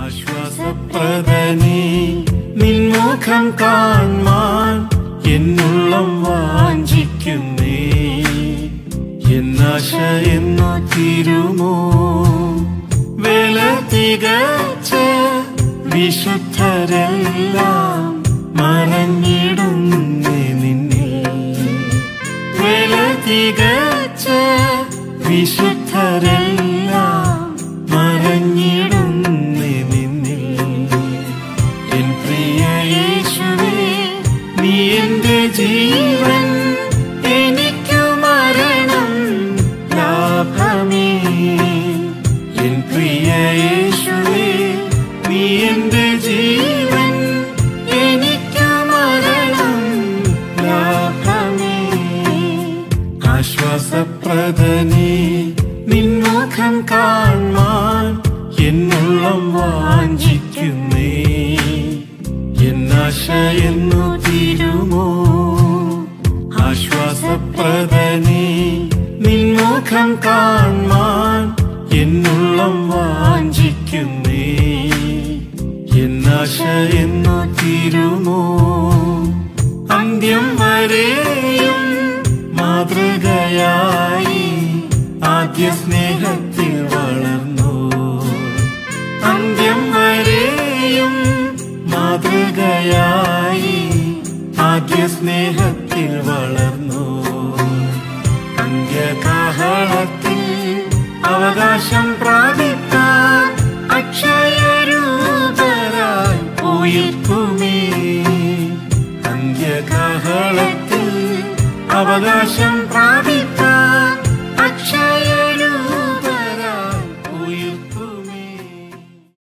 ആശ്വാസപ്രദനേ നിൻമുഖം കാൺമാൻ എന്നുള്ളം വാഞ്ചിക്കുന്നേ എന്നാശ എന്നു തീരുമോ വേല തികച്ച വിശുദ്ധരെല്ലാം മറഞ്ഞിടുന്നേ നിന്നിൽ വേല തികച്ച വിശുദ്ധരെല്ലാം മറഞ്ഞിടുന്നേ നിന്നിൽ എൻ പ്രിയ യേശുവേ നീ എന്റെ ജീവൻ എനിക്കു മരണം ലാഭമേ എൻ പ്രിയ യേശുവേ നീ എന്റെ ജീവൻ എനിക്കു മരണം ലാഭമേ ആശ്വാസപ്രദനേ നിൻമുഖം കാൺമാൻ എന്നുള്ളം വാഞ്ചിക്കുന്നേ എന്നാശ എന്നു തീരുമോ ആശ്വാസപ്രദനേ നിൻമുഖം കാൺമാൻ എന്നുള്ളം വാഞ്ചിക്കുന്നേ എന്നാശ എന്നു തീരുമോ അന്ത്യം വരെയും മാതൃകയായി ആദ്യ സ്നേഹത്തിൽ വളർന്നു അന്ത്യം വരെയും മാതൃകയായി ആദ്യ സ്നേഹത്തിൽ വളർന്നു അന്ത്യകാഹളത്തിൽ അവകാശം